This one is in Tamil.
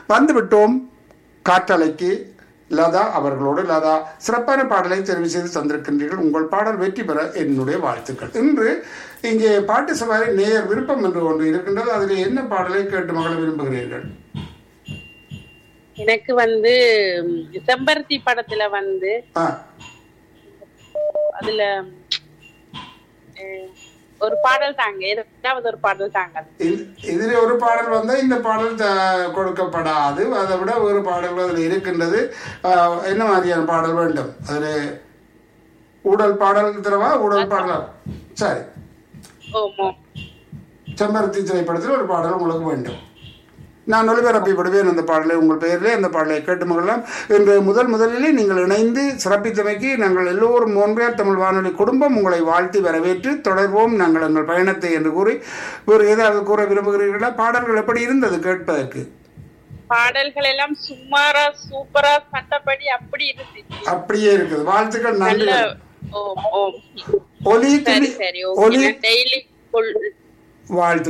வந்துவிட்டோம் காற்றலைக்கு லதா அவர்களோடு லதா சிறப்பான பாடலை தெரிவு செய்து தந்திருக்கின்றீர்கள் உங்கள் பாடல் வெற்றி பெற என்னுடைய வாழ்த்துக்கள் இன்று இங்கே பாட்டு சவாரி நேயர் விருப்பம் என்று ஒன்று இருக்கின்றது அதில் என்ன பாடலை கேட்டு மகள விரும்புகிறீர்கள் எனக்கு வந்து ம், செம்பருத்தி படத்துல வந்து ஆ அதுல ம், ஒரு பாடல் தாங்க இரண்டாவது ஒரு பாடல் தாங்க இது- இதில் ஒரு பாடல் வந்தால் இந்த பாடல் த- கொடுக்கப்படாது அதை விட ஒரு பாடல் அதில் இருக்கின்றது ஆஹ், என்ன மாதிரியான பாடல் வேண்டும் அதில் ஊடல் பாடல் தரவா ஊடல் பாடலா சரி ஓமோ செம்பருத்தி திரைப்படத்தில் ஒரு பாடல் உங்களுக்கு வேண்டும் நான் ஒளிபரப்பி விடுவேன் அந்த பாடலை உங்கள் பெயரிலே அந்த பாடலை கேட்டு மகிழலாம் இன்று முதல் முதலிலே நீங்கள் இணைந்து சிறப்பித்தமைக்கு நாங்கள் எல்லோரும் மோன்றியார் தமிழ் வானொலி குடும்பம் உங்களை வாழ்த்தி வரவேற்று தொடர்வோம் நாங்கள் எங்கள் பயணத்தை என்று கூறி வேறு ஏதாவது கூற விரும்புகிறீர்களா பாடல்கள் எப்படி இருந்தது கேட்பதற்கு பாடல்கள் எல்லாம் சுமாரா சூப்பரா சட்டப்படி அப்படி இருந்துச்சு அப்படியே இருக்குது வாழ்த்துக்கள் நன்றி நல்ல ஓம் ஓம் ஒலி சரி துளி சரி ஒலி ஓகே டெய்லி வாழ்த்து